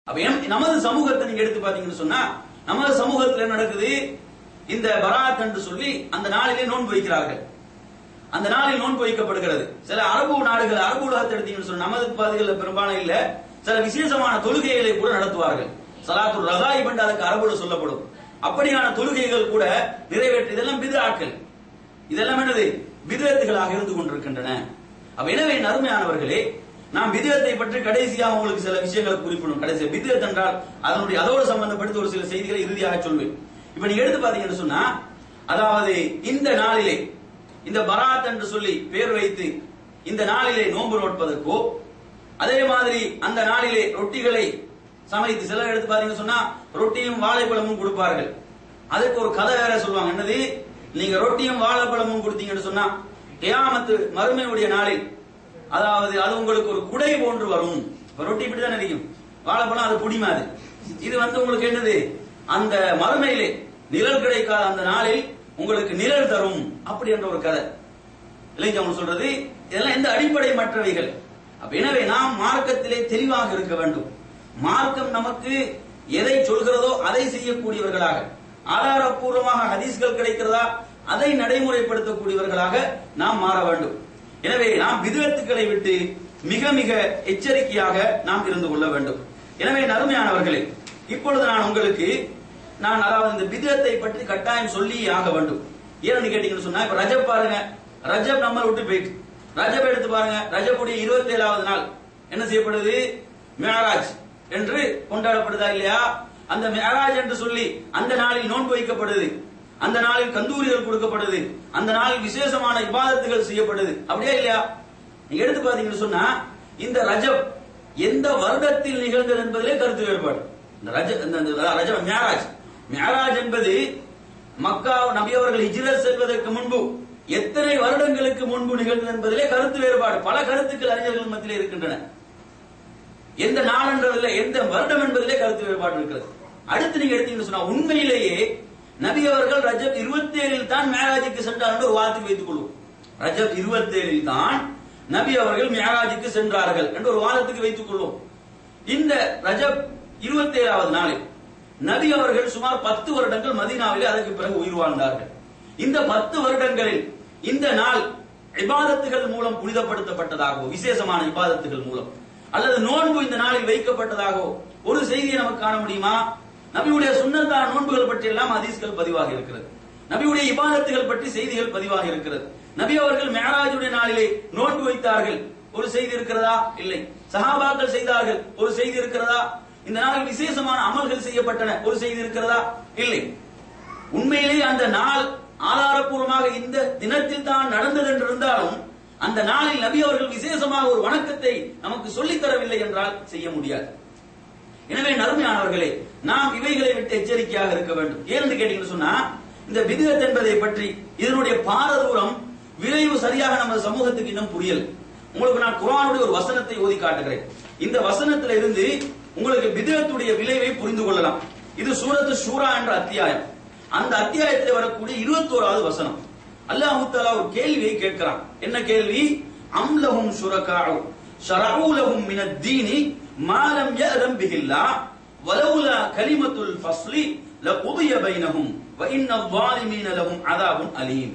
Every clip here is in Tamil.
அப்ப எம்- நமது சமூகத்தை நீங்க எடுத்து பாத்தீங்கன்னு சொன்னா நமது சமூகத்துல என்ன நடக்குது இந்த பராத் என்று சொல்லி அந்த நாளிலே நோன்பு வைக்கிறார்கள் அந்த நாளில் நோன்பு வைக்கப்படுகிறது சில அரபு நாடுகள் அரபு உலகத்தை எடுத்தீங்கன்னு சொன்னா நமது பாதைகள் பெரும்பாலும் இல்ல சில விசேஷமான தொழுகைகளை கூட நடத்துவார்கள் சலாத்துல் ரகாயிப் என்று அதுக்கு அரபுல சொல்லப்படும் அப்படியான தொழுகைகள் கூட நிறைவேற்று இதெல்லாம் பிதுஆக்கள் இதெல்லாம் என்னது பிதுஅத்துகளாக இருந்து கொண்டிருக்கின்றன அப்ப எனவே என் அருமையானவர்களே நாம் விதத்தை பற்றி கடைசியாக உங்களுக்கு சில விஷயங்களை குறிப்பிடும் கடைசி விதத் என்றால் அதனுடைய அதோடு சம்பந்தப்படுத்தி ஒரு சில செய்திகளை இறுதியாக சொல்வேன் இப்ப நீங்க எடுத்து பாத்தீங்கன்னு சொன்னா அதாவது இந்த நாளிலே இந்த பராத் என்று சொல்லி பேர் வைத்து இந்த நாளிலே நோன்பு நோட்பதற்கோ அதே மாதிரி அந்த நாளிலே ரொட்டிகளை சமைத்து சிலர் எடுத்து பாத்தீங்கன்னு சொன்னா ரொட்டியும் வாழைப்பழமும் கொடுப்பார்கள் அதுக்கு ஒரு கதை வேற சொல்லுவாங்க என்னது நீங்க ரொட்டியும் வாழைப்பழமும் கொடுத்தீங்கன்னு சொன்னா கியாமத்து மறுமையுடைய நாளில் அதாவது அது உங்களுக்கு ஒரு குடை போன்று வரும் இப்ப ரொட்டி இப்படி தானே இருக்கும் வாழைப்பழம் அது புடிமாது இது வந்து உங்களுக்கு என்னது அந்த மறுமையிலே நிழல் கிடைக்காத அந்த நாளில் உங்களுக்கு நிழல் தரும் அப்படி என்ற ஒரு கதை இல்லைங்க அவங்க சொல்றது இதெல்லாம் எந்த அடிப்படை மற்றவைகள் அப்ப எனவே நாம் மார்க்கத்திலே தெளிவாக இருக்க வேண்டும் மார்க்கம் நமக்கு எதை சொல்கிறதோ அதை செய்யக்கூடியவர்களாக ஆதாரப்பூர்வமாக ஹதீஸ்கள் கிடைக்கிறதா அதை நடைமுறைப்படுத்தக்கூடியவர்களாக நாம் மாற வேண்டும் எனவே நாம் விதத்துக்களை விட்டு மிக மிக எச்சரிக்கையாக நாம் இருந்து கொள்ள வேண்டும் எனவே நறுமையானவர்களே இப்பொழுது நான் உங்களுக்கு நான் அதாவது இந்த விதத்தை பற்றி கட்டாயம் சொல்லி ஆக வேண்டும் ஏன்னு கேட்டீங்கன்னு சொன்னா இப்ப ரஜப் பாருங்க ரஜப் நம்ம விட்டு போயிட்டு ரஜப் எடுத்து பாருங்க ரஜபுடைய இருபத்தி ஏழாவது நாள் என்ன செய்யப்படுது மேராஜ் என்று கொண்டாடப்படுதா இல்லையா அந்த மேராஜ் என்று சொல்லி அந்த நாளில் நோன்பு வைக்கப்படுது அந்த நாளில் கந்தூரிகள் கொடுக்கப்படுது அந்த நாளில் விசேஷமான இபாதத்துகள் செய்யப்படுது அப்படியே இல்லையா நீங்க எடுத்து பாத்தீங்கன்னு சொன்னா இந்த ரஜப் எந்த வருடத்தில் நிகழ்ந்தது என்பதிலே கருத்து வேறுபாடு இந்த ரஜ இந்த இந்த ரஜப் மேராஜ் மேராஜ் என்பது மக்கா நபி அவர்கள் ஹிஜ்ரத் செல்வதற்கு முன்பு எத்தனை வருடங்களுக்கு முன்பு நிகழ்ந்தது என்பதிலே கருத்து வேறுபாடு பல கருத்துக்கள் அறிஞர்கள் மத்தியிலே இருக்கின்றன எந்த நாள் என்றதில்லை எந்த வருடம் என்பதிலே கருத்து வேறுபாடு இருக்கிறது அடுத்து நீங்க எடுத்தீங்கன்னு சொன்னா உண்மையிலேயே நபி அவர்கள் ரஜப் இருபத்தி ஏழில் தான் மேராஜுக்கு சென்றார் என்று ஒரு வார்த்தைக்கு வைத்துக் கொள்வோம் ரஜப் இருபத்தி ஏழில் தான் நபி அவர்கள் மேராஜுக்கு சென்றார்கள் என்று ஒரு வாதத்துக்கு வைத்துக் கொள்வோம் இந்த ரஜப் இருபத்தி ஏழாவது நாளில் நபி அவர்கள் சுமார் பத்து வருடங்கள் மதீனாவிலே அதற்கு பிறகு உயிர் வாழ்ந்தார்கள் இந்த பத்து வருடங்களில் இந்த நாள் இபாதத்துகள் மூலம் புனிதப்படுத்தப்பட்டதாகவோ விசேஷமான இபாதத்துகள் மூலம் அல்லது நோன்பு இந்த நாளில் வைக்கப்பட்டதாகவோ ஒரு செய்தியை நமக்கு காண முடியுமா நபியுடைய சுண்ணத்தான நோன்புகள் பற்றி எல்லாம் ஹதீஸ்கள் பதிவாக இருக்கிறது நபியுடைய இபாதத்துகள் பற்றி செய்திகள் பதிவாக இருக்கிறது நபி அவர்கள் மேராஜுடைய நாளிலே நோன்பு வைத்தார்கள் ஒரு செய்தி இருக்கிறதா இல்லை சஹாபாக்கள் செய்தார்கள் ஒரு செய்தி இருக்கிறதா இந்த நாளில் விசேஷமான அமல்கள் செய்யப்பட்டன ஒரு செய்தி இருக்கிறதா இல்லை உண்மையிலே அந்த நாள் ஆதாரப்பூர்வமாக இந்த தினத்தில் தான் நடந்தது என்று இருந்தாலும் அந்த நாளில் நபி அவர்கள் விசேஷமாக ஒரு வணக்கத்தை நமக்கு சொல்லித் தரவில்லை என்றால் செய்ய முடியாது எனவே நறுமையானவர்களே நாம் இவைகளை விட்டு எச்சரிக்கையாக இருக்க வேண்டும் ஏன்னு கேட்டீங்கன்னு சொன்னா இந்த விதத் என்பதை பற்றி இதனுடைய பாரதூரம் விரைவு சரியாக நம்ம சமூகத்துக்கு இன்னும் புரியல உங்களுக்கு நான் குரானுடைய ஒரு வசனத்தை ஓதி காட்டுகிறேன் இந்த வசனத்துல இருந்து உங்களுக்கு விதத்துடைய விளைவை புரிந்து கொள்ளலாம் இது சூரத்து ஷூரா என்ற அத்தியாயம் அந்த அத்தியாயத்தில் வரக்கூடிய இருபத்தோராவது வசனம் அல்லாஹு தஆலா ஒரு கேள்வியை கேட்கிறான் என்ன கேள்வி அம்லஹும் ஷுரகாஉ ஷரஊ லஹும் மின தீனி மா லம் யஅதம் பிஹில்லாஹ் வலவுலா கலிமத்துல் ஃபஸ்லி லகுதிய பைனஹும் வ இன்ன ظالمீன லஹும் அதாபுன் அலீம்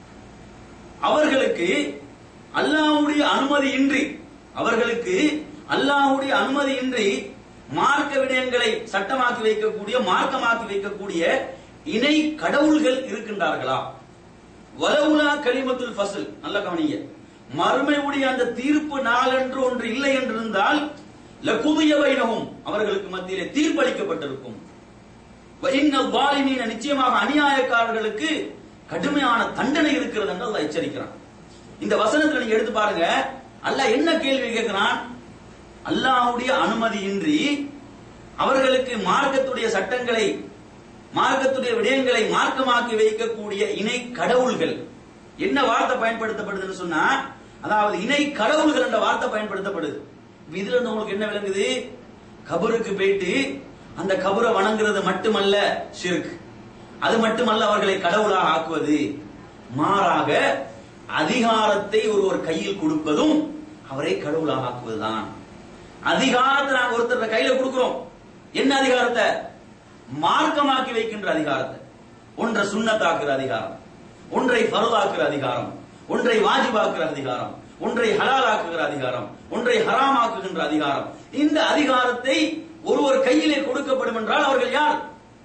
அவர்களுக்கு அல்லாஹ்வுடைய அனுமதியின்றி அவர்களுக்கு அல்லாஹ்வுடைய அனுமதியின்றி மார்க்க விடயங்களை சட்டமாக்கி வைக்கக்கூடிய மார்க்கமாக்கி வைக்கக்கூடிய இணை கடவுள்கள் இருக்கின்றார்களா வலவுலா கலிமத்துல் ஃபஸ்ல் நல்ல கவனிங்க மறுமையுடைய அந்த தீர்ப்பு நாளன்று ஒன்று இல்லை என்றிருந்தால் லகுதிய வைனகும் அவர்களுக்கு மத்தியிலே தீர்ப்பளிக்கப்பட்டிருக்கும் இன்ன வாலிமீன நிச்சயமாக அநியாயக்காரர்களுக்கு கடுமையான தண்டனை இருக்கிறது என்று அல்லாஹ் எச்சரிக்கிறான் இந்த வசனத்துல நீங்க எடுத்து பாருங்க அல்லாஹ் என்ன கேள்வி கேட்கிறான் அல்லாஹ்வுடைய அனுமதியின்றி அவர்களுக்கு மார்க்கத்துடைய சட்டங்களை மார்க்கத்துடைய விடயங்களை மார்க்கமாக்கி வைக்கக்கூடிய இணை கடவுள்கள் என்ன வார்த்தை பயன்படுத்தப்படுதுன்னு சொன்னா அதாவது இணை கடவுள்கள் என்ற வார்த்தை பயன்படுத்தப்படுது இப்ப இதுல இருந்து உங்களுக்கு என்ன விளங்குது கபருக்கு போயிட்டு அந்த கபரை வணங்குறது மட்டுமல்ல ஷிர்க் அது மட்டுமல்ல அவர்களை கடவுளாக ஆக்குவது மாறாக அதிகாரத்தை ஒருவர் கையில் கொடுப்பதும் அவரை கடவுளாக ஆக்குவதுதான் அதிகாரத்தை நாங்க ஒருத்தர் கையில கொடுக்கிறோம் என்ன அதிகாரத்தை மார்க்கமாக்கி வைக்கின்ற அதிகாரத்தை ஒன்றை சுண்ணத்தாக்குற அதிகாரம் ஒன்றை பருதாக்குற அதிகாரம் ஒன்றை வாஜிபாக்குற அதிகாரம் ஒன்றை ஹலாலாக்குகிற அதிகாரம் ஒன்றை ஹராமாக்குகின்ற அதிகாரம் இந்த அதிகாரத்தை ஒருவர் கையிலே கொடுக்கப்படும் என்றால் அவர்கள் யார்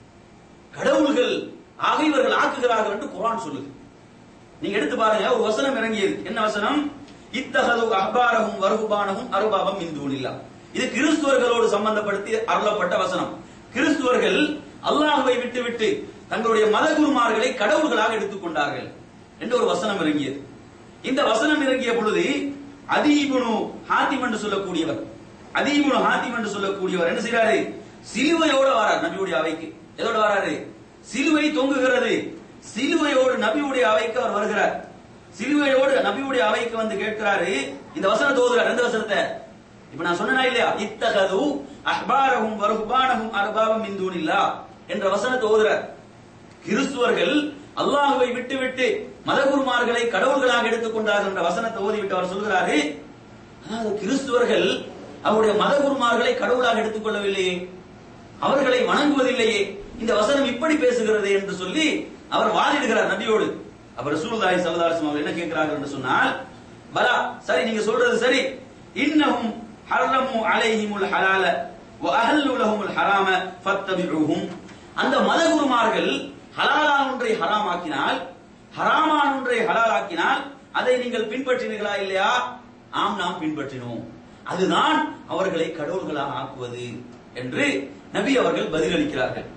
கடவுள்கள் ஆக இவர்கள் ஆக்குகிறார்கள் என்று குர்ஆன் சொல்லுது நீங்க எடுத்து பாருங்க ஒரு வசனம் இறங்கியது என்ன வசனம் இத்தகது அஹ்பாரஹும் வருகுபானஹும் அருபாபம் இந்துனில்லா இது கிறிஸ்துவர்களோடு சம்பந்தப்படுத்தி அருளப்பட்ட வசனம் கிறிஸ்துவர்கள் அல்லாஹ்வை விட்டுவிட்டு தங்களுடைய மதகுருமார்களை கடவுள்களாக எடுத்துக்கொண்டார்கள் என்று ஒரு வசனம் இறங்கியது இந்த வசனம் இறங்கிய பொழுது அதீபுனு ஹாத்திம் என்று சொல்லக்கூடியவர் அதீபுனு ஹாத்திம் என்று சொல்லக்கூடியவர் என்ன செய்றாரு சிலுவையோட வரார் நபியுடைய அவைக்கு எதோட வராரு சிலுவை தொங்குகிறது சிலுவையோடு நபியுடைய அவைக்கு அவர் வருகிறார் சிலுவையோடு நபியுடைய அவைக்கு வந்து கேட்கிறாரு இந்த வசனத்தை ஓதுறார் எந்த வசனத்தை இப்ப நான் சொன்னா இல்லையா இத்தகது அஹ்பாரஹும் வருஹ்பானஹும் அர்பாபம் மின் தூனில்லா என்ற வசனத்தை ஓதுறார் கிறிஸ்துவர்கள் அல்லாஹுவை விட்டுவிட்டு மதகுருமார்களை கடவுள்களாக எடுத்துக்கொண்டார்கள் என்ற வசனத்தை ஓதிவிட்டு அவர் சொல்கிறாரு அதாவது கிறிஸ்துவர்கள் அவருடைய மதகுருமார்களை கடவுளாக எடுத்துக்கொள்ளவில்லையே அவர்களை வணங்குவதில்லையே இந்த வசனம் இப்படி பேசுகிறது என்று சொல்லி அவர் வாதிடுகிறார் நபியோடு அவர் ரசூலுல்லாஹி ஸல்லல்லாஹு அலைஹி வஸல்லம் என்ன கேட்கிறார்கள் என்று சொன்னால் பலா சரி நீங்க சொல்றது சரி இன்னஹும் ஹர்ரமு அலைஹிமுல் ஹலால வ அஹல்லு லஹுமுல் ஹராம ஃபத்தபிஉஹும் அந்த மதகுருமார்கள் ஹலாலான ஒன்றை ஹராமாக்கினால் ஹராமான ஒன்றை ஹலாலாக்கினால் அதை நீங்கள் பின்பற்றினீர்களா இல்லையா ஆம் நாம் பின்பற்றினோம் அதுதான் அவர்களை கடவுள்களாக ஆக்குவது என்று நபி அவர்கள் பதிலளிக்கிறார்கள்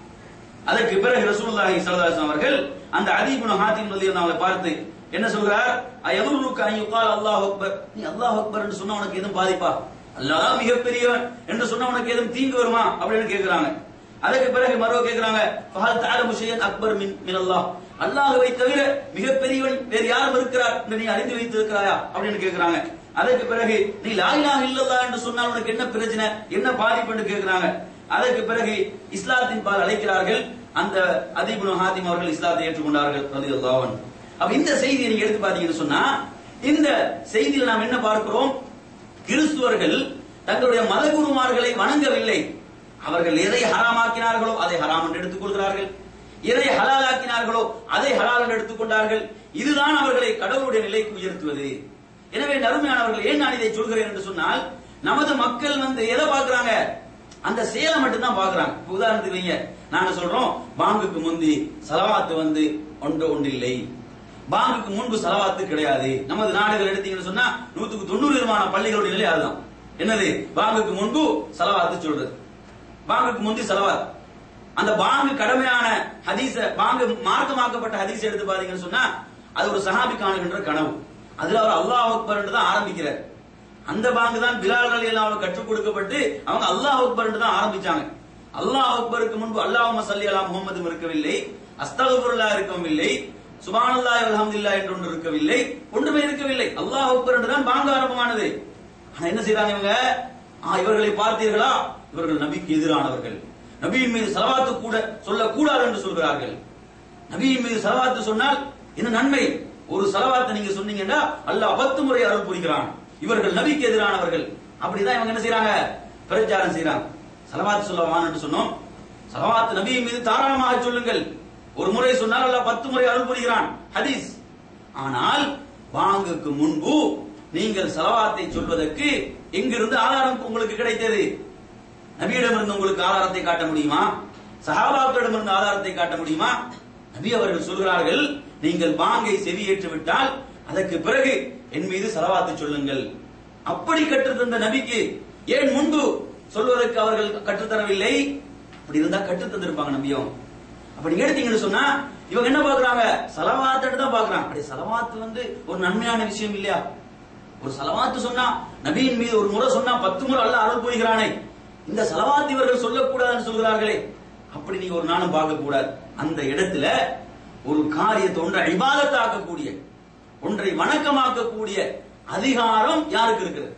அதற்கு பிறகு ரசூலுல்லாஹி ஸல்லல்லாஹு அலைஹி அவர்கள் அந்த அதீபுன ஹாத்திம் ரலியல்லாஹு அவங்களை பார்த்து என்ன சொல்றார் அயதுருக்கு அன் யுகால் அல்லாஹ் அக்பர் நீ அல்லாஹ் அக்பர் என்று சொன்னா உனக்கு எதுவும் பாதிப்பா அல்லாஹ் மிகப்பெரியவன் என்று சொன்னா உனக்கு எதுவும் தீங்கு வருமா அப்படின்னு கேக்குறாங்க அதற்கு பிறகு மறுவ கேக்குறாங்க ஃபஹல் தஅலமு ஷையன் அக்பர் மின் மின் அல்லாஹ் அல்லாஹ்வை தவிர மிகப்பெரியவன் வேறு யாரும் இருக்கிறார் என்று நீ அறிந்து வைத்திருக்கிறாயா அப்படின்னு கேக்குறாங்க அதற்கு பிறகு நீ லா இலாஹ இல்லல்லாஹ் என்று சொன்னால் உனக்கு என்ன பிரச்சனை என்ன பாதிப்பு என்று கேக்குறாங்க அதற்கு பிறகு இஸ்லாத்தின் பால் அழைக்கிறார்கள் அந்த அதீபுன் ஹாத்திம் அவர்கள் இஸ்லாத்தை ஏற்றுக்கொண்டார்கள் ரலியல்லாஹு அன்ஹு அப்ப இந்த செய்தியை நீங்க எடுத்து பாத்தீங்கன்னு சொன்னா இந்த செய்தியில் நாம் என்ன பார்க்கிறோம் கிறிஸ்துவர்கள் தங்களுடைய மதகுருமார்களை வணங்கவில்லை அவர்கள் எதை ஹராமாக்கினார்களோ அதை ஹராம் என்று எடுத்துக்கொள்கிறார்கள் எதை ஹலாலாக்கினார்களோ அதை ஹலால் என்று எடுத்துக்கொண்டார்கள் இதுதான் அவர்களை கடவுளுடைய நிலைக்கு உயர்த்துவது எனவே நறுமையானவர்கள் ஏன் நான் இதை சொல்கிறேன் என்று சொன்னால் நமது மக்கள் வந்து எதை பார்க்கறாங்க அந்த செயலை மட்டும்தான் பாக்குறாங்க இப்ப உதாரணத்துக்கு வைங்க நாங்க சொல்றோம் பாங்குக்கு முந்தி சலவாத்து வந்து ஒன்று ஒன்று இல்லை பாங்குக்கு முன்பு சலவாத்து கிடையாது நமது நாடுகள் எடுத்தீங்கன்னு சொன்னா நூத்துக்கு தொண்ணூறு விதமான பள்ளிகளுடைய நிலை அதுதான் என்னது பாங்குக்கு முன்பு சலவாத்து சொல்றது பாங்குக்கு முந்தி சலவாத் அந்த பாங்கு கடமையான ஹதீஸ பாங்கு மார்க்கமாக்கப்பட்ட ஹதீஸ் எடுத்து பாத்தீங்கன்னு சொன்னா அது ஒரு சஹாபி காணுகின்ற கனவு அதுல அவர் அல்லாஹ் அக்பர் என்று தான் ஆரம்பிக்கிறார் அந்த பாங்கு தான் பிலால் அலி அல்லாஹ் கற்றுக் கொடுக்கப்பட்டு அவங்க அல்லாஹ் அக்பர் என்று தான் ஆரம்பிச்சாங்க அல்லாஹ் அக்பருக்கு முன்பு அல்லாஹ் சல்லி அலா முகமதும் இருக்கவில்லை அஸ்தகுல்லா இருக்கவில்லை சுபானல்லாஹி அல்ஹம்துலில்லாஹ் என்று ஒன்று இருக்கவில்லை ஒன்றுமே இருக்கவில்லை அல்லாஹ் அக்பர் என்று தான் பாங்கு ஆரம்பமானது ஆனா என்ன செய்றாங்க இவங்க ஆ, இவர்களை பார்த்தீர்களா இவர்கள் நபிக்கு எதிரானவர்கள் நபியின் மீது சலவாத்து கூட சொல்லக்கூடாது என்று சொல்கிறார்கள் நபியின் மீது சலவாத்து சொன்னால் என்ன நன்மை ஒரு சலவாத்தை நீங்க சொன்னீங்கன்னா அல்லாஹ் பத்து முறை அருள் புரிகிறான் இவர்கள் நபிக்கு எதிரானவர்கள் அப்படிதான் இவங்க என்ன செய்றாங்க பிரச்சாரம் செய்றாங்க சலவாத்து சொல்லவான் என்று சொன்னோம் சலவாத்து நபியின் மீது தாராளமாக சொல்லுங்கள் ஒரு முறை சொன்னால் அல்லாஹ் பத்து முறை அருள் புரிகிறான் ஹதீஸ் ஆனால் வாங்குக்கு முன்பு நீங்கள் சலவாத்தை சொல்வதற்கு எங்கிருந்து ஆதாரம் உங்களுக்கு கிடைத்தது நபியிடமிருந்து உங்களுக்கு ஆதாரத்தை காட்ட முடியுமா சஹாபாக்களிடமிருந்து ஆதாரத்தை காட்ட முடியுமா நபி அவர்கள் சொல்கிறார்கள் நீங்கள் பாங்கை செவியேற்று விட்டால் அதற்கு பிறகு என் மீது சலவாத்து சொல்லுங்கள் அப்படி கற்றுத்தந்த நபிக்கு ஏன் முன்பு சொல்வதற்கு அவர்கள் கற்றுத்தரவில்லை அப்படி இருந்தா கற்றுத் தந்திருப்பாங்க நபியும் அப்படி எடுத்தீங்கன்னு சொன்னா இவங்க என்ன பாக்குறாங்க சலவாத்து தான் பாக்குறாங்க அப்படி சலவாத்து வந்து ஒரு நன்மையான விஷயம் இல்லையா ஒரு சலவாத்து சொன்னா நபியின் மீது ஒரு முறை சொன்னா பத்து முறை அல்லாஹ் அருள் புரிகிறானே இந்த சலவாத்து இவர்கள் சொல்லக்கூடாதுன்னு சொல்கிறார்களே அப்படி நீங்க ஒரு நாளும் பார்க்க கூடாது அந்த இடத்துல ஒரு காரியத்தை ஒன்றை இபாதத்தாக்கக்கூடிய ஒன்றை வணக்கமாக்கக்கூடிய அதிகாரம் யாருக்கு இருக்கிறது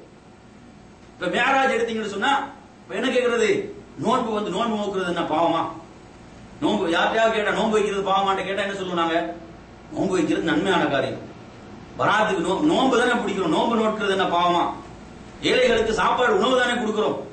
இப்ப மேராஜ் எடுத்தீங்கன்னு சொன்னா இப்ப என்ன கேக்குறது நோன்பு வந்து நோன்பு நோக்குறது என்ன பாவமா நோன்பு யார்கிட்டயாவது கேட்டா நோன்பு வைக்கிறது பாவமாட்ட கேட்டா என்ன சொல்லுவாங்க நோன்பு வைக்கிறது நன்மையான காரியம் வராத்துக்கு நோ- நோன்பு தானே பிடிக்கிறோம் நோன்பு நோட்கிறது என்ன பாவமா ஏழைகளுக்கு சாப்பாடு உணவு தானே கொடுக்கிறோம்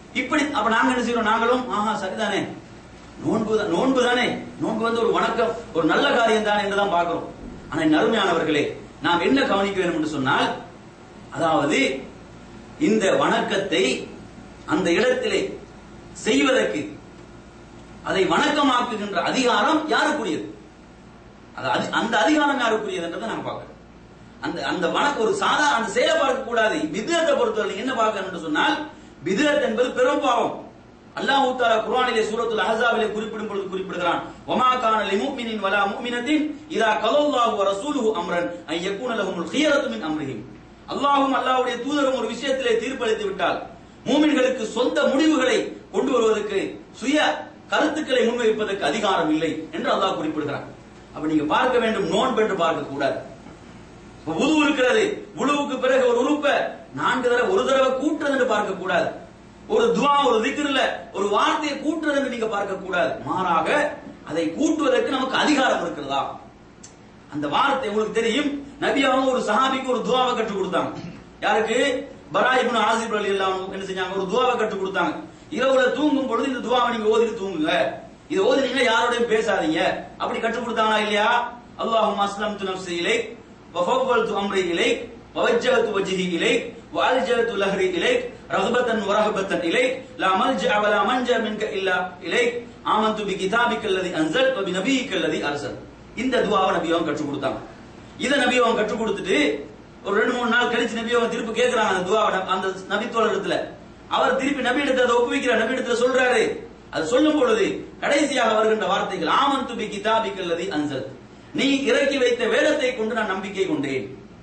இப்படி அப்ப நாங்க என்ன செய்யறோம் நாங்களும் ஆஹா சரிதானே நோன்பு தான்- நோன்பு தானே நோன்பு வந்து ஒரு வணக்கம் ஒரு நல்ல காரியம் தான் என்றுதான் பார்க்கிறோம் ஆனா என் அருமையானவர்களே நாம் என்ன கவனிக்க வேண்டும் என்று சொன்னால் அதாவது இந்த வணக்கத்தை அந்த இடத்திலே செய்வதற்கு அதை வணக்கமாக்குகின்ற அதிகாரம் யாருக்குரியது அது அதி- அந்த அதிகாரம் யாருக்குரியது என்றதை நாங்க பார்க்கிறோம் அந்த அந்த வணக்கம் ஒரு சாதா அந்த செயலை பார்க்க கூடாது பிதத்தை பொறுத்தவரை என்ன பார்க்கணும் என்று சொன்னால் பிதத் என்பது பெரும் பாவம் அல்லாஹ் தாலா குர்ஆனிலே சூரத்துல் அஹ்ஸாபிலே குறிப்பிடும் பொழுது குறிப்பிடுகிறான் வமா கான லிமுஃமினின் வலா முஃமினத்தின் இதா கலல்லாஹு வ ரசூலுஹு அம்ரன் அன் யகூன லஹுமுல் கியரத்து மின் அம்ரிஹிம் அல்லாஹ்வும் அல்லாஹ்வுடைய தூதரும் ஒரு விஷயத்திலே தீர்ப்பளித்து விட்டால் மூமின்களுக்கு சொந்த முடிவுகளை கொண்டு வருவதற்கு சுய கருத்துக்களை முன்வைப்பதற்கு அதிகாரம் இல்லை என்று அல்லாஹ் குறிப்பிடுகிறான் அப்ப நீங்க பார்க்க வேண்டும் நோன்பு என்று பார்க்க கூடாது இப்ப உது இருக்கிறது உழுவுக்கு பிறகு ஒரு உறுப்பை நான்கு தடவை ஒரு தடவை கூட்டுறது என்று பார்க்க கூடாது ஒரு துவா ஒரு திக்ருல ஒரு வார்த்தையை கூட்டுறது என்று நீங்க பார்க்க கூடாது மாறாக அதை கூட்டுவதற்கு நமக்கு அதிகாரம் இருக்கிறதா அந்த வார்த்தை உங்களுக்கு தெரியும் நபி அவங்க ஒரு சஹாபிக்கு ஒரு துவாவை கற்றுக் கொடுத்தாங்க யாருக்கு பரா இப்னு ஆசிப் அலி என்ன செஞ்சாங்க ஒரு துவாவை கற்றுக் கொடுத்தாங்க இரவுல தூங்கும் பொழுது இந்த துவாவை நீங்க ஓதிட்டு தூங்குங்க இது ஓதினீங்க யாரோடையும் பேசாதீங்க அப்படி கற்றுக் கொடுத்தாங்களா இல்லையா அல்லாஹும் அஸ்லம் து நப்சி இலை வஃபவ்வல்து அம்ரி இலை வவஜ்ஜஹது வஜ்ஹி இலை وألجأت لهري إليك رغبة ورهبة إليك لا ملجأ ولا منجا منك إلا إليك آمنت بكتابك الذي أنزلت وبنبيك الذي أرسلت இந்த துவாவை நபி அவங்க கற்றுக் கொடுத்தாங்க இதை நபி அவங்க கற்றுக் கொடுத்துட்டு ஒரு ரெண்டு மூணு நாள் கழிச்சு நபி அவங்க திருப்பி கேட்கிறாங்க அந்த துவாவை அந்த நபித்தோழர் இடத்துல அவர் திருப்பி நபி இடத்துல அதை ஒப்புவிக்கிறார் நபி இடத்துல சொல்றாரு அது சொல்லும் பொழுது கடைசியாக வருகின்ற வார்த்தைகள் ஆமந்து பி கிதாபிக்கல்லதி அன்சல் நீ இறக்கி வைத்த வேதத்தை கொண்டு நான் நம்பிக்கை கொண்டேன்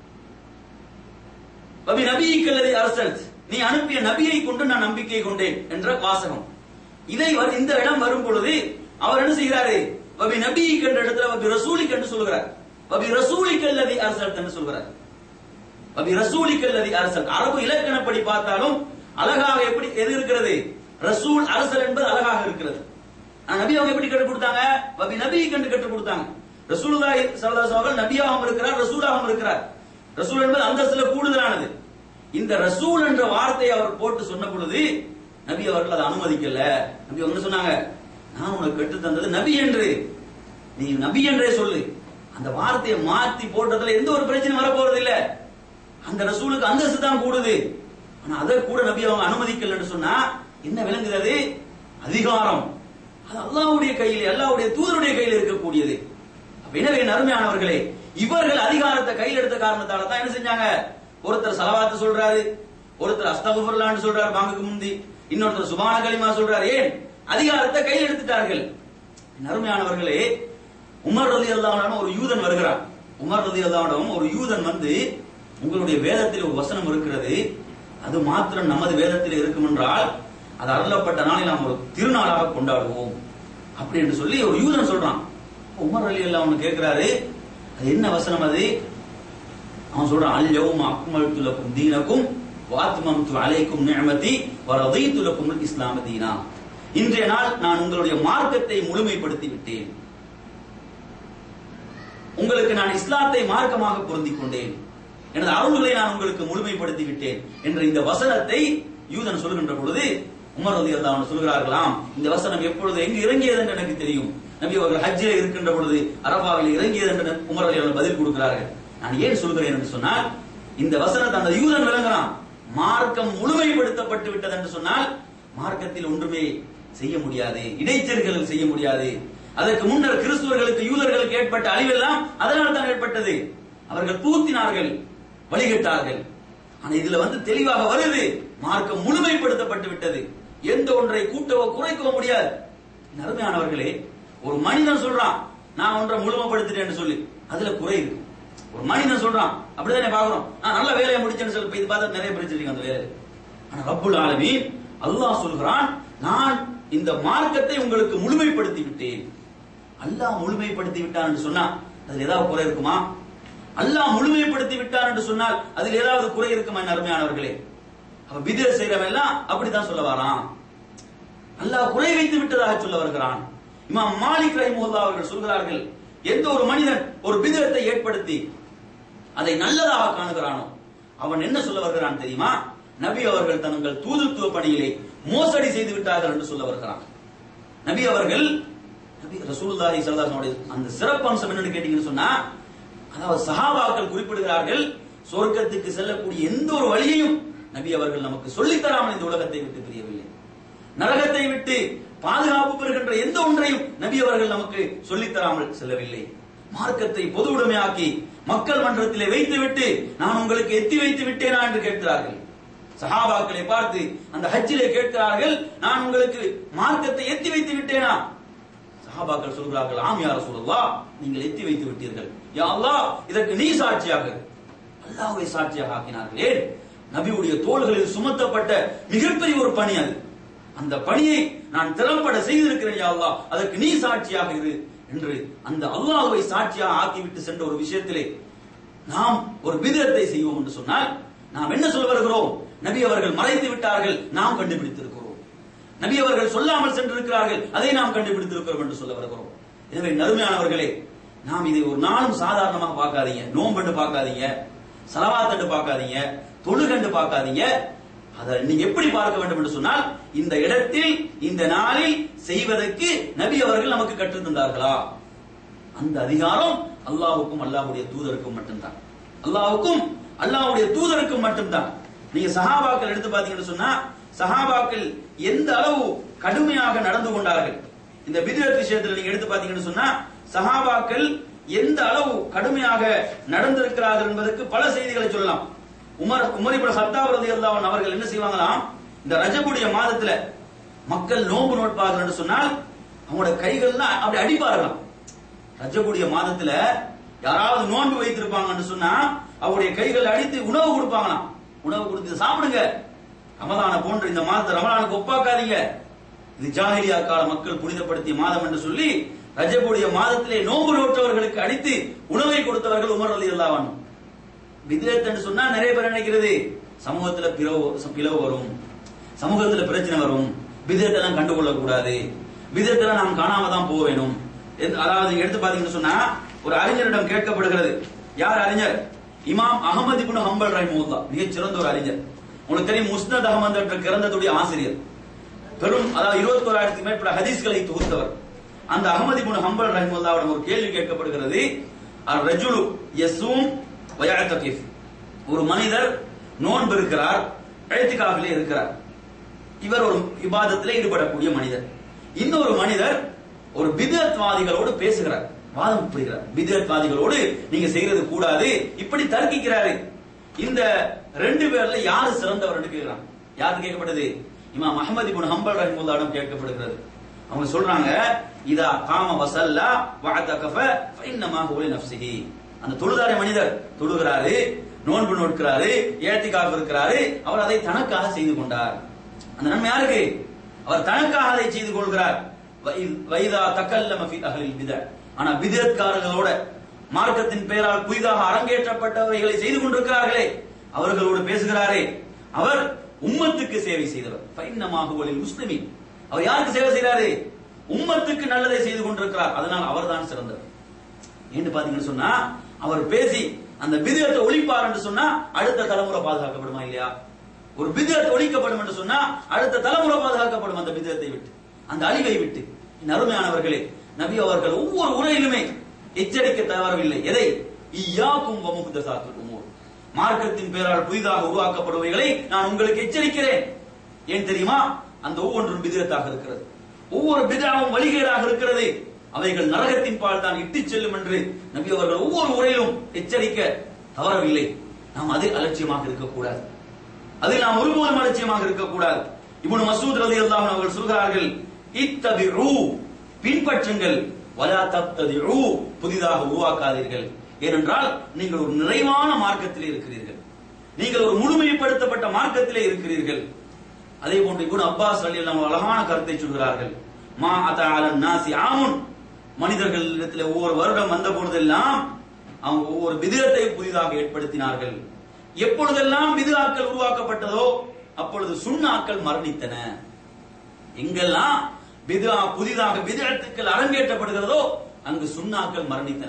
வபி நபிக்கல்லதி அரசல் நீ அனுப்பிய நபியை கொண்டு நான் நம்பிக்கை கொண்டேன் என்ற வாசகம் இதை வரு- இந்த இடம் வரும் பொழுது அவர் என்ன செய்கிறாரு வபி நபிக்கு என்ற இடத்துல வபி ரசூலிக் என்று சொல்கிறார் வபி ரசூலிக்கல்லதி அரசல் என்று சொல்கிறார் வபி ரசூலிக்கல்லதி அரசல் அரபு இலக்கணப்படி பார்த்தாலும் அழகாக எப்படி எது இருக்கிறது ரசூல் அரசல் என்பது அழகாக இருக்கிறது ஆனா நபி அவங்க எப்படி கற்றுக் கொடுத்தாங்க வபி நபி கண்டு கற்றுக் கொடுத்தாங்க ரசூலுல்லாஹி ஸல்லல்லாஹு அலைஹி வஸல்லம் நபியாகவும் இருக்கிறார் ரசூலாகவும் இருக்கிறார் ரசூல் என்பது அந்தஸ்துல கூடுதலானது இந்த ரசூல் என்ற வார்த்தையை அவர் போட்டு சொன்ன பொழுது நபி அவர்கள் அதை அனுமதிக்கல நபி அவங்க என்ன சொன்னாங்க நான் உனக்கு கற்று தந்தது நபி என்று நீ நபி என்றே சொல்லு அந்த வார்த்தையை மாத்தி போட்டதுல எந்த ஒரு பிரச்சனையும் வரப்போறது இல்ல அந்த ரசூலுக்கு அந்தஸ்து தான் கூடுது ஆனா அதை கூட நபி அவங்க அனுமதிக்கலன்னு சொன்னா என்ன விளங்குது அது அதிகாரம் அது அல்லாஹ்வுடைய கையில் அல்லாஹ்வுடைய தூதருடைய கையில் இருக்கக்கூடியது அப்ப எனவே என் அருமையானவர்களே இவர்கள் அதிகாரத்தை கையில் எடுத்த காரணத்தால தான் என்ன செஞ்சாங்க ஒருத்தர் சலவாத்து சொல்றாரு ஒருத்தர் அஸ்தகுஃபுர்லான்னு சொல்றாரு பாங்குக்கு முந்தி இன்னொருத்தர் சுபான கலிமா சொல்றாரு ஏன் அதிகாரத்தை கையில் எடுத்துட்டார்கள் என் அருமையானவர்களே உமர் ரதி அல்லாஹ் ஒரு யூதன் வருகிறான் உமர் ரதி அல்லாஹ் ஒரு யூதன் வந்து உங்களுடைய வேதத்தில் ஒரு வசனம் இருக்கிறது அது மாத்திரம் நமது வேதத்தில் இருக்கும் என்றால் அது அருளப்பட்ட நாளை நாம் ஒரு திருநாளாக கொண்டாடுவோம் அப்படி என்று சொல்லி ஒரு யூதன் சொல்றான் உமர் அலி அல்லா அவனு கேட்கிறாரு அது என்ன வசனம் அது அவன் சொல்றான் அல் யௌம அக்மல்து லக்கும் தீனக்கும் வாத்மம்து அலைக்கும் நிஅமதி வ ரதீது லக்கும் அல் இஸ்லாம தீனா இன்றைய நாள் நான் உங்களுடைய மார்க்கத்தை முழுமைப்படுத்தி விட்டேன் உங்களுக்கு நான் இஸ்லாத்தை மார்க்கமாக பொருந்திக் கொண்டேன் எனது அருள்களை நான் உங்களுக்கு முழுமைப்படுத்தி விட்டேன் என்ற இந்த வசனத்தை யூதன் சொல்கின்ற பொழுது உமர் ரதி அல்லாஹ் சொல்கிறார்களாம் இந்த வசனம் எப்பொழுது எங்கு இறங்கியது என்று எனக்கு தெரியும் நபி அவர்கள் ஹஜ்ஜில் இருக்கின்ற பொழுது அரபாவில் இறங்கியது என்று உமர் அலி அவர்கள் பதில் கொடுக்கிறார்கள் நான் ஏன் சொல்கிறேன் என்று சொன்னால் இந்த வசனத்தை அந்த யூதன் விளங்குறான் மார்க்கம் முழுமைப்படுத்தப்பட்டு விட்டது என்று சொன்னால் மார்க்கத்தில் ஒன்றுமே செய்ய முடியாது இடைச்சல்கள் செய்ய முடியாது அதற்கு முன்னர் கிறிஸ்துவர்களுக்கு யூதர்களுக்கு ஏற்பட்ட அழிவெல்லாம் அதனால் தான் ஏற்பட்டது அவர்கள் தூத்தினார்கள் வழிகட்டார்கள் ஆனா இதுல வந்து தெளிவாக வருது மார்க்கம் முழுமைப்படுத்தப்பட்டு விட்டது எந்த ஒன்றை கூட்டவோ குறைக்கவோ முடியாது என் அருமையானவர்களே ஒரு மனிதன் சொல்றான் நான் ஒன்றை முழுமைப்படுத்திட்டேன்னு சொல்லி அதுல குறை இருக்கு ஒரு மனிதன் சொல்றான் அப்படிதானே பாக்குறோம் நான் நல்ல வேலையை முடிச்சேன்னு சொல்லி இப்ப இது பார்த்தா நிறைய பிரச்சனை இருக்கு அந்த வேலை ஆனா ரப்புல் ஆலமீன் அல்லாஹ் சொல்கிறான் நான் இந்த மார்க்கத்தை உங்களுக்கு முழுமைப்படுத்தி விட்டேன் அல்லாஹ் முழுமைப்படுத்தி விட்டான் என்று சொன்னா அதுல ஏதாவது குறை இருக்குமா அல்லாஹ் முழுமைப்படுத்தி விட்டான் என்று சொன்னால் அதில் ஏதாவது குறை இருக்குமா என் அருமையானவர்களே அப்ப பிதிர செய்யறவன் எல்லாம் அப்படித்தான் சொல்ல வரான் அல்லாஹ் குறை வைத்து விட்டதாக சொல்ல வருகிறான் இமாம் மாலிக் ரஹிமுல்லா அவர்கள் சொல்கிறார்கள் எந்த ஒரு மனிதன் ஒரு பிதிரத்தை ஏற்படுத்தி அதை நல்லதாக காணுகிறானோ அவன் என்ன சொல்ல வருகிறான் தெரியுமா நபி அவர்கள் தங்கள் தூதுத்துவ பணியிலே மோசடி செய்து விட்டார்கள் என்று சொல்ல வருகிறான் நபி அவர்கள் நபி ரசூலுல்லாஹி ஸல்லல்லாஹு அலைஹி வஸல்லம் அந்த சிறப்பு அம்சம் என்னன்னு கேட்டீங்கன்னு சொன்னா அதாவது சஹாபாக்கள் குறிப்பிடுகிறார்கள் சொர்க்கத்துக்கு செல்லக்கூடிய எந்த ஒரு வழியையும் நபி அவர்கள் நமக்கு சொல்லித் தராமல் இந்த உலகத்தை விட்டு பிரியவில்லை நரகத்தை விட்டு பாதுகாப்பு பெறுகின்ற எந்த ஒன்றையும் நபி அவர்கள் நமக்கு சொல்லித் தராமல் செல்லவில்லை மார்க்கத்தை பொது உடைமையாக்கி மக்கள் மன்றத்திலே வைத்துவிட்டு நான் உங்களுக்கு எத்தி வைத்து விட்டேனா என்று கேட்கிறார்கள் சஹாபாக்களை பார்த்து அந்த ஹஜ்ஜிலே கேட்கிறார்கள் நான் உங்களுக்கு மார்க்கத்தை எத்தி வைத்து விட்டேனா சஹாபாக்கள் சொல்கிறார்கள் ஆம் யார சொல்லா நீங்கள் எத்தி வைத்து விட்டீர்கள் யா அல்லாஹ் இதற்கு நீ சாட்சியாக இரு." அல்லாஹ்வை சாட்சியாக ஆக்கினார்கள் ஏன் நபியுடைய தோள்களில் சுமத்தப்பட்ட மிகப்பெரிய ஒரு பணி அது அந்த பணியை நான் திறம்பட செய்திருக்கிறேன் யா அல்லாஹ் அதற்கு நீ சாட்சியாக இரு என்று அந்த அல்லாஹ்வை சாட்சியாக ஆக்கிவிட்டு சென்ற ஒரு விஷயத்திலே நாம் ஒரு விதத்தை செய்வோம் என்று சொன்னால் நாம் என்ன சொல்ல வருகிறோம் நபி அவர்கள் மறைத்து விட்டார்கள் நாம் கண்டுபிடித்திருக்கிறோம் நபி அவர்கள் சொல்லாமல் சென்றிருக்கிறார்கள் அதை நாம் கண்டுபிடித்திருக்கிறோம் என்று சொல்ல வருகிறோம் எனவே நறுமையானவர்களே நாம் இதை ஒரு நாளும் சாதாரணமாக பார்க்காதீங்க நோம்பண்டு பார்க்காதீங்க சலவாத்தண்டு பார்க்காதீங்க தொழுகண்டு பார்க்காதீங்க அதை நீங்க எப்படி பார்க்க வேண்டும் என்று சொன்னால் இந்த இடத்தில் இந்த நாளில் செய்வதற்கு நபி அவர்கள் நமக்கு கற்றுத் தந்தார்களா அந்த அதிகாரம் அல்லாஹ்வுக்கும் அல்லாஹ்வுடைய தூதருக்கும் மட்டும்தான் அல்லாஹ்வுக்கும் அல்லாஹ்வுடைய தூதருக்கும் மட்டும்தான் நீங்க சஹாபாக்கள் எடுத்து பாத்தீங்கன்னு சொன்னா சஹாபாக்கள் எந்த அளவு கடுமையாக நடந்து கொண்டார்கள் இந்த பிதிரத் விஷயத்துல நீங்க எடுத்து பாத்தீங்கன்னு சொன்னா சஹாபாக்கள் எந்த அளவு கடுமையாக நடந்திருக்கிறார்கள் என்பதற்கு பல செய்திகளை சொல்லலாம் உமர் உமர் இப்னு ஹத்தாப் ரலியல்லாஹு அன்ஹு அவர்கள் என்ன செய்வாங்களாம் இந்த ரஜபுடைய மாதத்துல மக்கள் நோன்பு நோட்பார்கள் என்று சொன்னால் அவங்களோட கைகள்லாம் அப்படி அடிப்பார்களாம் ரஜபுடைய மாதத்துல யாராவது நோன்பு வைத்திருப்பாங்கன்னு சொன்னா அவருடைய கைகள் அடித்து உணவு கொடுப்பாங்களாம் உணவு கொடுத்து சாப்பிடுங்க ரமதான போன்ற இந்த மாதத்தை ரமலானுக்கு ஒப்பாக்காதீங்க இது ஜாஹிலியா கால மக்கள் புனிதப்படுத்திய மாதம் என்று சொல்லி ரஜபுடைய மாதத்திலே நோன்பு நோற்றவர்களுக்கு அடித்து உணவை கொடுத்தவர்கள் உமர் அலி அல்லாவான் விதேத் என்று சொன்னா நிறைய பேர் நினைக்கிறது சமூகத்துல பிளவு பிளவு வரும் சமூகத்துல பிரச்சனை வரும் விதத்தெல்லாம் கண்டுகொள்ள கூடாது விதத்தெல்லாம் நாம் காணாம தான் போக வேணும் எந்த- அதாவது நீங்க எடுத்து பாத்தீங்கன்னு சொன்னா ஒரு அறிஞரிடம் கேட்கப்படுகிறது யார் அறிஞர் இமாம் அகமது இப்னு ஹம்பல் ரஹிமஹுல்லா மிகச் சிறந்த ஒரு அறிஞர் உங்களுக்கு தெரியும் முஸ்னத் அகமது என்ற கிரந்தத்துடைய ஆசிரியர் பெரும் அதாவது இருபத்தோராயிரத்துக்கு மேற்பட்ட ஹதீஸ்களை தொகுத்தவர் அந்த அகமது இப்னு ஹம்பல் ரஹிமஹுல்லாவிடம் ஒரு கேள்வி கேட்கப்படுகிறது அர் ரஜுலு யஸூம் வயஅதகிஃப் ஒரு மனிதர் நோன்பு இருக்கிறார் எழுத்துக்காவிலே இருக்கிறார் இவர் ஒரு விவாதத்திலே ஈடுபடக்கூடிய மனிதர் இன்னொரு மனிதர் ஒரு பிதத்வாதிகளோடு பேசுகிறார் வாதம் புரிகிறார் பிதத்வாதிகளோடு நீங்க செய்யறது கூடாது இப்படி தர்க்கிக்கிறாரு இந்த ரெண்டு பேர்ல யாரு சிறந்தவர் என்று கேட்கிறான் யாருக்கு கேட்கப்பட்டது இமாம் அஹமது இப்னு ஹம்பல் ரஹிமுல்லாவிடம் கேட்கப்படுகிறது அவங்க சொல்றாங்க இதா காம வசல்லா வஅதகஃப ஃபஇன்னமா ஹுவ நஃப்ஸிஹி அந்த தொழுதாரி மனிதர் தொழுகிறாரு நோன்பு நோட்கிறாரு ஏத்திகாப் இருக்கிறாரு அவர் அதை தனக்காக செய்து கொண்டார் அந்த நன்மை யாருக்கு அவர் தனக்காக அதை செய்து கொள்கிறார் வை- வைதா தக்கல்லம ஃபி அஹ்லில் பித ஆனா பிதத்காரர்களோட மார்க்கத்தின் பெயரால் புதிதாக அரங்கேற்றப்பட்டவைகளை செய்து கொண்டிருக்கிறார்களே அவர்களோடு பேசுகிறாரே அவர் உம்மத்துக்கு சேவை செய்தவர் பைன்னமாகுவலில் முஸ்லிமின் அவர் யாருக்கு சேவை செய்கிறாரு உம்மத்துக்கு நல்லதை செய்து கொண்டிருக்கிறார் அதனால் அவர்தான் சிறந்தவர் ஏன்னு பாத்தீங்கன்னு சொன்னா அவர் பேசி அந்த பிதத்தை ஒழிப்பார் என்று சொன்னா அடுத்த தலைமுறை பாதுகாக்கப்படுமா இல்லையா ஒரு பிதத்தை ஒழிக்கப்படும் என்று சொன்னா அடுத்த தலைமுறை பாதுகாக்கப்படும் அந்த பிதத்தை விட்டு அந்த அழிவை விட்டு என் அருமையானவர்களே நபி அவர்கள் ஒவ்வொரு உரையிலுமே எச்சரிக்கை தவறவில்லை எதை ஈயாக்கும் வமுகுதசாத்துல் உமூர் மார்க்கத்தின் பெயரால் புதிதாக உருவாக்கப்படுவைகளை நான் உங்களுக்கு எச்சரிக்கிறேன் ஏன் தெரியுமா அந்த ஒவ்வொன்றும் பிதத்தாக இருக்கிறது ஒவ்வொரு பிதாவும் வழிகேடாக இருக்கிறது அவைகள் நரகத்தின் பால் தான் இட்டுச் செல்லும் என்று நபி அவர்கள் ஒவ்வொரு உரையிலும் எச்சரிக்க தவறவில்லை நாம் அதில் அலட்சியமாக இருக்கக்கூடாது அதில் நாம் ஒருபோதும் அலட்சியமாக இருக்கக்கூடாது இப்னு மசூத் ரலியல்லாஹு அன்ஹு அவர்கள் சொல்கிறார்கள் இத்தபிரு பின்பற்றுங்கள் வலா தப்ததிரு புதிதாக உருவாக்காதீர்கள் ஏனென்றால் நீங்கள் ஒரு நிறைவான மார்க்கத்திலே இருக்கிறீர்கள் நீங்கள் ஒரு முழுமைப்படுத்தப்பட்ட மார்க்கத்திலே இருக்கிறீர்கள் அதே போன்று இப்னு அப்பாஸ் ரலியல்லாஹு அழகான கருத்தை சொல்கிறார்கள் மா அத நாசி ஆமுன் மனிதர்களிடத்தில் ஒவ்வொரு வருடம் வந்த பொழுதெல்லாம் அவங்க ஒவ்வொரு விதத்தை புதிதாக ஏற்படுத்தினார்கள் எப்பொழுதெல்லாம் விதுஆக்கள் உருவாக்கப்பட்டதோ அப்பொழுது சுண்ணாக்கள் மரணித்தன எங்கெல்லாம் பிதுஆ புதிதாக விதத்துக்கள் அரங்கேற்றப்படுகிறதோ அங்கு சுண்ணாக்கள் மரணித்தன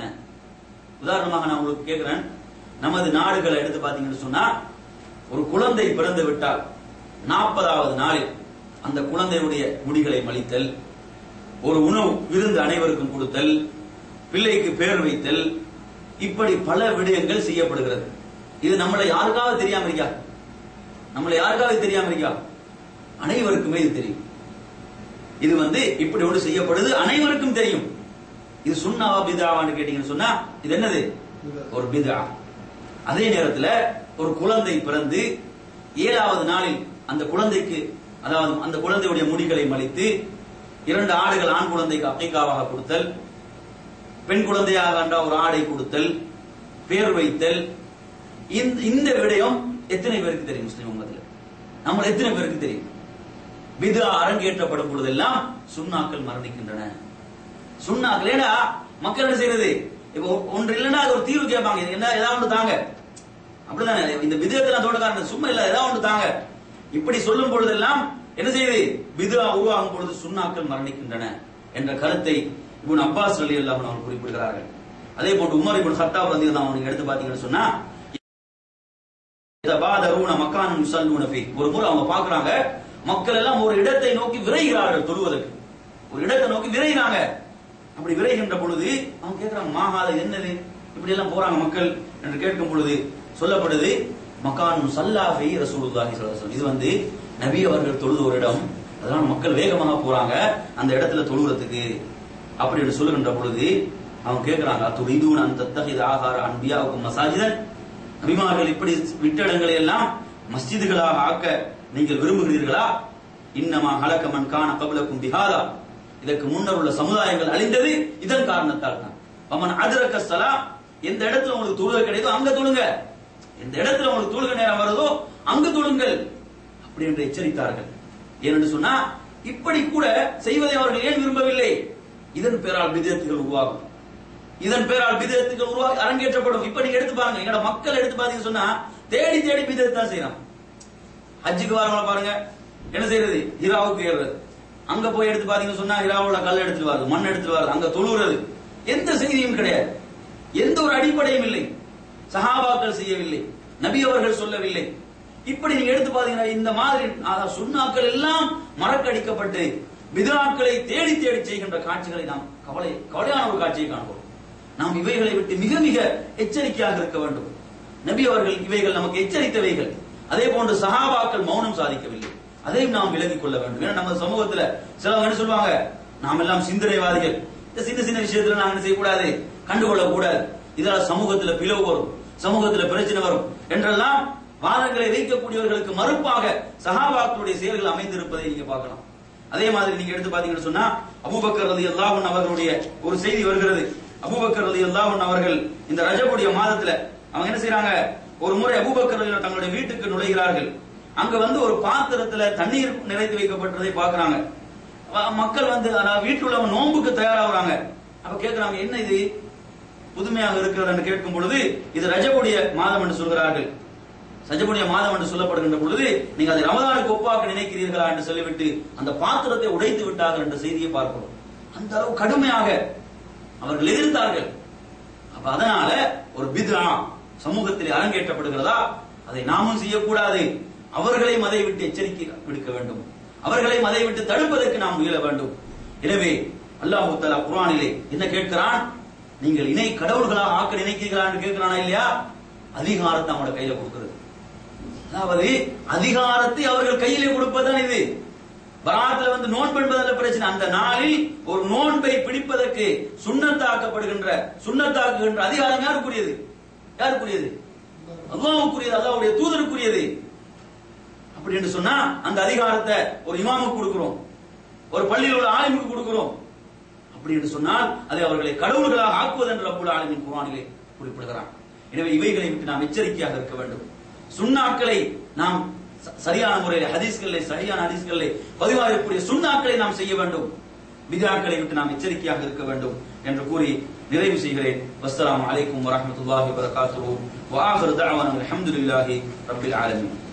உதாரணமாக நான் உங்களுக்கு கேட்கிறேன் நமது நாடுகளை எடுத்து பாத்தீங்கன்னு சொன்னா ஒரு குழந்தை பிறந்து விட்டால் நாற்பதாவது நாளில் அந்த குழந்தையுடைய முடிகளை மலித்தல் ஒரு உணவு விருந்து அனைவருக்கும் கொடுத்தல் பிள்ளைக்கு பேர் வைத்தல் இப்படி பல விடயங்கள் செய்யப்படுகிறது இது நம்மளை யாருக்காவது தெரியாம இருக்கா நம்மளை யாருக்காவது தெரியாம இருக்கா அனைவருக்குமே இது தெரியும் இது வந்து இப்படி ஒன்று செய்யப்படுது அனைவருக்கும் தெரியும் இது சுண்ணாவா பிதாவான்னு கேட்டீங்கன்னு சொன்னா இது என்னது ஒரு பிதா அதே நேரத்துல ஒரு குழந்தை பிறந்து ஏழாவது நாளில் அந்த குழந்தைக்கு அதாவது அந்த குழந்தையுடைய முடிகளை மலித்து இரண்டு ஆடுகள் ஆண் குழந்தைக்கு அக்கைக்காவாக கொடுத்தல் பெண் குழந்தையாக ஆண்டா ஒரு ஆடை கொடுத்தல் பேர் வைத்தல் இந்த இந்த விடயம் எத்தனை பேருக்கு தெரியும் முஸ்லிம் உம்மத்துல நம்ம எத்தனை பேருக்கு தெரியும் பிதா அரங்கேற்றப்படும் பொழுதெல்லாம் சுண்ணாக்கள் மரணிக்கின்றன சுண்ணாக்கள் ஏடா மக்கள் என்ன செய்யறது இப்போ ஒன்று இல்லைன்னா அது ஒரு தீர்வு கேட்பாங்க இது என்ன ஏதாவது ஒன்று தாங்க அப்படிதானே இந்த விதத்துல தோட்டக்காரன் சும்மா இல்ல ஏதாவது ஒன்று தாங்க இப்படி சொல்லும் பொழுதெல்லாம் என்ன செய்யுது பிதுவா உருவாகும் பொழுது சுண்ணாக்கள் மரணிக்கின்றன என்ற கருத்தை இவன் அப்பாஸ் அலி அல்லாஹ் அவர்கள் குறிப்பிடுகிறார்கள் அதே போன்று உமர் இபுன் ஹத்தாப் ரதி அவனுக்கு எடுத்து பாத்தீங்கன்னு சொன்னா பாதரூன மக்கானும் யுசல்லூன ஃபீ ஒரு முறை அவங்க பாக்குறாங்க மக்கள் எல்லாம் ஒரு இடத்தை நோக்கி விரைகிறார்கள் தொழுவதற்கு ஒரு இடத்தை நோக்கி விரைகிறாங்க அப்படி விரைகின்ற பொழுது அவங்க கேட்கிறாங்க மாகாத என்னது இப்படி எல்லாம் போறாங்க மக்கள் என்று கேட்கும் பொழுது சொல்லப்படுது மக்கான் சல்லாஃபி ரசூலுல்லாஹி ஸல்லல்லாஹு அலைஹி வஸல்லம் இது வந்து நபி அவர்கள் தொழுத ஒரு இடம் அதனால மக்கள் வேகமாக போறாங்க அந்த இடத்துல தொழுகிறதுக்கு அப்படி என்று சொல்லுகின்ற பொழுது அவங்க கேட்கிறாங்க துரிதூன் அந்த தத்தஹித ஆகார அன்பியாவுக்கும் மசாஜிதன் நபிமார்கள் இப்படி விட்ட இடங்களை எல்லாம் மஸ்ஜிதுகளாக ஆக்க நீங்கள் விரும்புகிறீர்களா இன்னமா ஹலக்க மன் கான கபலக்கும் பிஹாதா இதற்கு முன்னர் உள்ள சமுதாயங்கள் அழிந்தது இதன் காரணத்தால் தான் அவன் அதிரக்க சலா எந்த இடத்துல உங்களுக்கு தொழுகை கிடைக்குதோ அங்க தொழுங்க எந்த இடத்துல உங்களுக்கு தொழுகை நேரம் வருதோ அங்கு தொழுங்கள் அப்படி என்று எச்சரித்தார்கள் ஏனென்று சொன்னா இப்படி கூட செய்வதை அவர்கள் ஏன் விரும்பவில்லை இதன் பேரால் விதத்துகள் உருவாகும் இதன் பேரால் பிதத்துகள் உருவாகி அரங்கேற்றப்படும் இப்ப நீங்க எடுத்து பாருங்க எங்கட மக்கள் எடுத்து பாத்தீங்கன்னு சொன்னா தேடி தேடி பிதத்து தான் செய்யறான் ஹஜ்ஜுக்கு வரவங்கள பாருங்க என்ன செய்யறது ஹிராவுக்கு ஏறுறது அங்க போய் எடுத்து பாத்தீங்கன்னு சொன்னா ஹிராவோட கல் எடுத்துட்டு வருது மண் எடுத்துட்டு வருது அங்க தொழுகிறது எந்த செய்தியும் கிடையாது எந்த ஒரு அடிப்படையும் இல்லை சஹாபாக்கள் செய்யவில்லை நபி அவர்கள் சொல்லவில்லை இப்படி நீங்க எடுத்து பாத்தீங்கன்னா இந்த மாதிரி அதாவது சுண்ணாக்கள் எல்லாம் மறக்கடிக்கப்பட்டு பிதாக்களை தேடி தேடி செய்கின்ற காட்சிகளை நாம் கவலை கவலையான ஒரு காட்சியை காண்போம் நாம் இவைகளை விட்டு மிக மிக எச்சரிக்கையாக இருக்க வேண்டும் நபி அவர்கள் இவைகள் நமக்கு எச்சரித்தவைகள் அதே போன்று சஹாபாக்கள் மௌனம் சாதிக்கவில்லை அதையும் நாம் விலகிக் கொள்ள வேண்டும் ஏன்னா நம்ம சமூகத்துல சிலவங்க என்ன சொல்லுவாங்க நாம் எல்லாம் சிந்தனைவாதிகள் இந்த சின்ன சின்ன விஷயத்துல நாங்க என்ன செய்யக்கூடாது கண்டுகொள்ள கூடாது இதெல்லாம் சமூகத்துல பிளவு வரும் சமூகத்துல பிரச்சனை வரும் என்றெல்லாம் வாதங்களை வைக்கக்கூடியவர்களுக்கு மறுப்பாக சஹாபாக்களுடைய செயல்கள் அமைந்திருப்பதை நீங்க பார்க்கலாம் அதே மாதிரி நீங்க எடுத்து பாத்தீங்கன்னு சொன்னா அபூபக்கர் ரதி அல்லாஹன் அவர்களுடைய ஒரு செய்தி வருகிறது அபூபக்கர் ரதி அல்லாஹன் அவர்கள் இந்த ரஜபுடைய மாதத்துல அவங்க என்ன செய்யறாங்க ஒரு முறை அபூபக்கர் ரலியல்லாஹு தங்களுடைய வீட்டுக்கு நுழைகிறார்கள் அங்க வந்து ஒரு பாத்திரத்துல தண்ணீர் நிறைத்து வைக்கப்பட்டதை பாக்குறாங்க வ- மக்கள் வந்து அதாவது வீட்டில் உள்ளவங்க நோன்புக்கு தயாராகுறாங்க அப்ப கேக்குறாங்க என்ன இது புதுமையாக இருக்கிறது என்று கேட்கும் பொழுது இது ரஜபுடைய மாதம் என்று சொல்கிறார்கள் சஜபுடைய மாதம் என்று சொல்லப்படுகின்ற பொழுது நீங்க அதை ரமதானுக்கு ஒப்பாக்க நினைக்கிறீர்களா என்று சொல்லிவிட்டு அந்த பாத்திரத்தை உடைத்து விட்டார்கள் என்ற செய்தியை பார்க்கிறோம் அந்த அளவு கடுமையாக அவர்கள் எதிர்த்தார்கள் அப்ப அதனால ஒரு பித்ஆ சமூகத்தில் அரங்கேற்றப்படுகிறதா அதை நாமும் செய்யக்கூடாது அவர்களையும் அதை விட்டு எச்சரிக்கை விடுக்க வேண்டும் அவர்களையும் அதை விட்டு தடுப்பதற்கு நாம் முயல வேண்டும் எனவே அல்லாஹு தஆலா குர்ஆனிலே என்ன கேட்கிறான் நீங்கள் இணை கடவுள்களாக ஆக்க நினைக்கிறீர்களான்னு கேட்கிறானா இல்லையா அதிகாரத்தை அவங்களோட கையில கொடுக்கிறது அதாவது அதிகாரத்தை அவர்கள் கையிலே கொடுப்பதுதான் இது பராத்துல வந்து நோன்பு என்பதல்ல பிரச்சனை அந்த நாளில் ஒரு நோன்பை பிடிப்பதற்கு சுண்ணத்தாக்கப்படுகின்ற சுண்ணத்தாக்குகின்ற அதிகாரம் யாருக்குரியது யாருக்குரியது அல்லாஹ்வுக்குரியது அல்லாஹ்வுடைய தூதருக்குரியது அப்படி என்று சொன்னா அந்த அதிகாரத்தை ஒரு இமாமுக்கு கொடுக்கிறோம் ஒரு பள்ளியில் உள்ள ஆலிமுக்கு கொடுக்கிறோம் அப்படி என்று சொன்னால் அதை அவர்களை கடவுள்களாக ஆக்குவது என்று ரப்புல் ஆலமின் குர்ஆனிலே குறிப்பிடுகிறான் எனவே இவைகளை விட்டு நாம் எச்சரிக்கையாக இருக்க வேண்டும் சுண்ணாக்களை நாம் ச- சரியான முறையில் ஹதீஸ்களிலே சரியான ஹதீஸ்களிலே பதிவாகக்கூடிய சுண்ணாக்களை நாம் செய்ய வேண்டும் பிதாக்களை விட்டு நாம் எச்சரிக்கையாக இருக்க வேண்டும் என்று கூறி நிறைவு செய்கிறேன் வஸ்ஸலாமு அலைக்கும் வரஹ்மத்துல்லாஹி வபரகாத்துஹு வ ஆகிரு தஅவானா அல்ஹம்துலில்லாஹி ரப்பில் ஆலமீன்